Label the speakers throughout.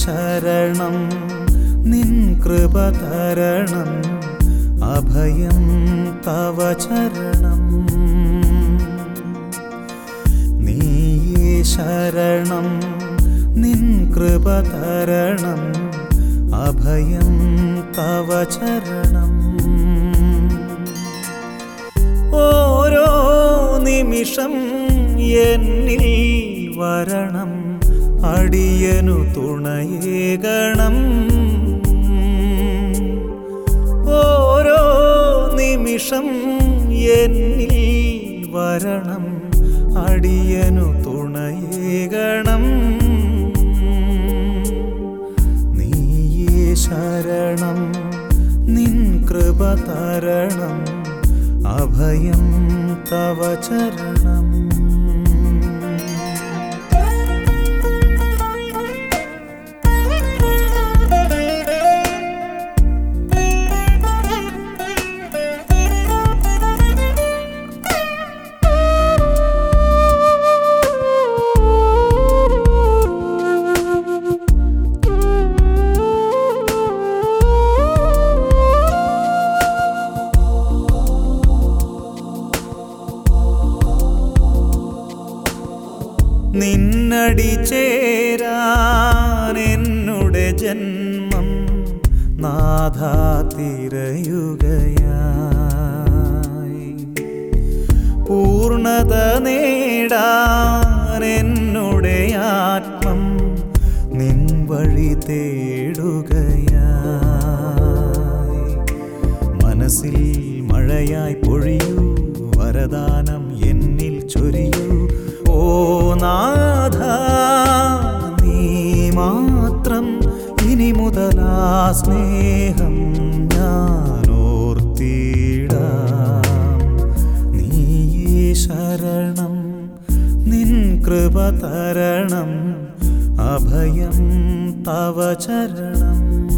Speaker 1: ശരണം നിൻ കൃപ തരണം അഭയം തവ ചരണം നീയേ ശരണം നിൻ കൃപ തരണം അഭയം തവ ചരണം ഓരോ നിമിഷം എന്നിൽ വരണം അടിയനു തുണയേകണം ഓരോ നിമിഷം എന്നിൽ വരണം അടിയനു തുണയേകണം നീയേ ശരണം നിൻ കൃപ തരണം അഭയം തവ ചരണം നിന്നടി ചേരാൻ എന്നുടെ ജന്മം നാഥാ തിരയുകയായി പൂർണത നേടാൻ എന്നുടെ ആത്മം നിൻ വഴി തേടുകയായി മനസ്സിൽ മഴയായി പൊഴിയൂ വരദാനം എന്നിൽ ചൊരിയൂ ഓ നാഥ നീ മാത്രം ഇനി മുതലാ സ്നേഹം ഞാനോർത്തിടാം നീയേ ശരണം നിൻ കൃപ തരണം അഭയം തവ ചരണം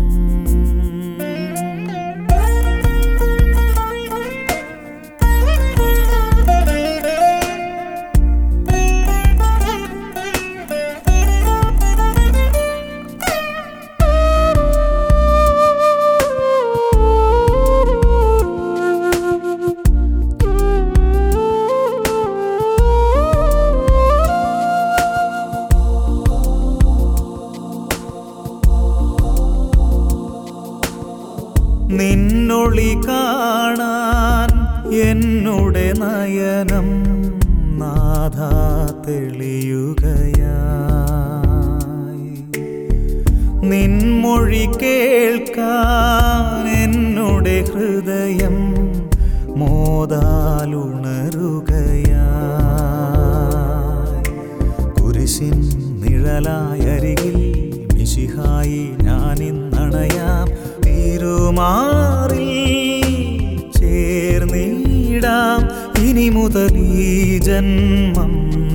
Speaker 1: നിന്നൊളി കാണാൻ എന്നുടെ നയനം നാഥ തെളിയുകയായി നിൻമൊഴി കേൾക്കാൻ എന്നുടെ ഹൃദയം മോതാലുണരുകയായി കുരിശിൻ നിഴലായരികിൽ മിശിഹായി ഞാനിന്നണയാം തിരുമാറിൽ ചേർന്നിടാം ഇനി മുതൽ ഈ ജന്മം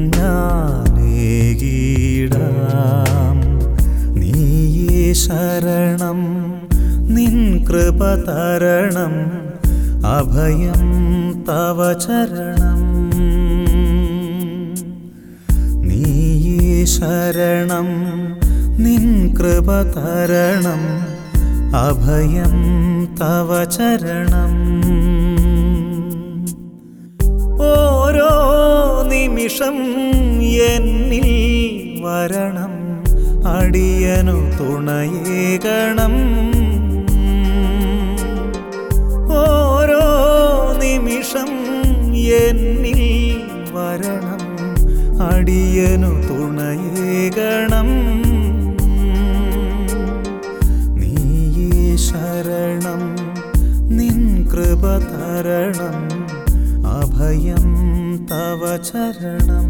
Speaker 1: ഞാനേകിടാം നീയേ ശരണം നിൻ കൃപ തരണം അഭയം തവ ചരണം നീയേ ശരണം നിൻ കൃപ തരണം അഭയം തവ ചരണം ഓരോ നിമിഷം എന്നിൽ വരണം അടിയനു തുണയേകണം ഓരോ നിമിഷം എന്നിൽ വരണം അടിയനു തുണയേകണം നീയേ ശരണം നിൻ കൃപ തരണം അഭയം തവ ചരണം